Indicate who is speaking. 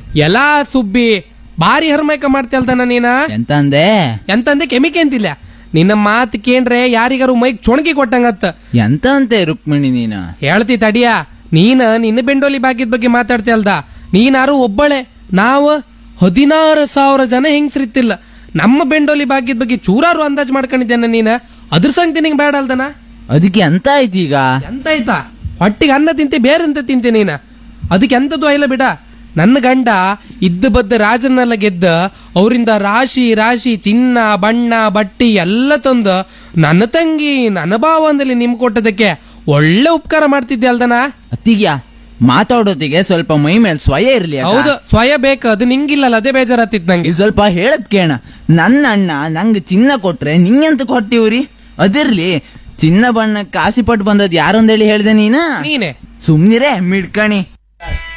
Speaker 1: ಎಲ್ಲಾ ಸುಬ್ಬಿ ಭಾರಿ ಹರ್ಮೈಕ ಮಾಡ್ತಲ್ದನ ನೀನ
Speaker 2: ಎಂತ ಅಂದೆ
Speaker 1: ಎಂತಂದೆ ಕೆಮಿಕೆ ಅಂತಿಲ್ಲ ನಿನ್ನ ಮಾತು ಕೇಂಡ್ರೆ ಯಾರಿಗಾರು ಮೈಕ್ ಚೊಣಗಿ ಕೊಟ್ಟಂಗತ್ತ
Speaker 2: ಎಂತ ಅಂತೆ ರುಕ್ಮಿಣಿ ನೀನ
Speaker 1: ಹೇಳ್ತಿ ತಡಿಯ ನೀನ ನಿನ್ನ ಬೆಂಡೋಲಿ ಭಾಗ್ಯದ ಬಗ್ಗೆ ಮಾತಾಡ್ತಿಯಲ್ದ ನೀನಾರು ಒಬ್ಬಳೆ ನಾವು ಹದಿನಾರು ಸಾವಿರ ಜನ ಹೆಂಗ್ಸ್ರಿತ್ತಿಲ್ಲ ನಮ್ಮ ಬೆಂಡೋಲಿ ಭಾಗ್ಯದ ಬಗ್ಗೆ ಚೂರಾರು ಅಂದಾಜ್ ಮಾಡ್ಕೊಂಡಿದ್ದೇನ ನೀನ ಅದ್ರ ಸಂಗತಿ ನಿಂಗೆ ಬೇಡ ಅಲ್ದನ
Speaker 2: ಅದಕ್ಕೆ ಎಂತ ಆಯ್ತು ಈಗ
Speaker 1: ಎಂತ ಆಯ್ತಾ ಹೊಟ್ಟಿಗೆ ಅನ್ನ ತಿಂತೆ ಬೇರೆ ಎಂತ ತಿಂತೆ ನೀನ ಅದಕ್ಕೆ ಎಂತದ್ದು ಇಲ್ಲ ಬಿಡ ನನ್ನ ಗಂಡ ಇದ್ದ ಬದ್ದ ರಾಜನ್ನೆಲ್ಲ ಗೆದ್ದ ಅವರಿಂದ ರಾಶಿ ರಾಶಿ ಚಿನ್ನ ಬಣ್ಣ ಬಟ್ಟಿ ಎಲ್ಲ ತಂದು ನನ್ನ ತಂಗಿ ನನ್ನ ಭಾವಂದಲ್ಲಿ ನಿಮ್ ಕೊಟ್ಟದಕ್ಕೆ ಒಳ್ಳೆ ಉಪಕಾರ ಮಾಡ್ತಿದ್ದೆ ಅಲ್ದನ
Speaker 2: ಅತ್ತಿಗ್ಯಾ ಮಾತಾಡೋತಿಗೆ ಸ್ವಲ್ಪ ಮೈ ಮೇಲೆ ಸ್ವಯ ಇರ್ಲಿ ಅಕ್ಕ.
Speaker 1: ಹೌದು ಸ್ವಯ ಬೇಕು ಅದು ನಿಂಗಿಲ್ಲಲ್ಲ ಅದೇ ಬೇಜಾರಾತಿತ್ತು ನಂಗೆ
Speaker 2: ಇದು ಸ್ವಲ್ಪ ಹೇಳದ್ ಕೇಣ ನನ್ನ ಅಣ್ಣ ನಂಗೆ ಚಿನ್ನ ಕೊಟ್ರೆ ನಿಂಗೆಂತ ಕೊಟ್ಟಿವ್ರಿ ಅದಿರ್ಲಿ ಚಿನ್ನ ಬಣ್ಣ ಕಾಸಿ ಪಟ್ಟು ಬಂದದ್ ಯಾರು ಅಂದೇಳಿ ಹೇಳ್ದೆ ನೀನ
Speaker 1: ನೀನೆ
Speaker 2: ಸುಮ್ನಿರೇ ಮಿಡ್ಕಣಿ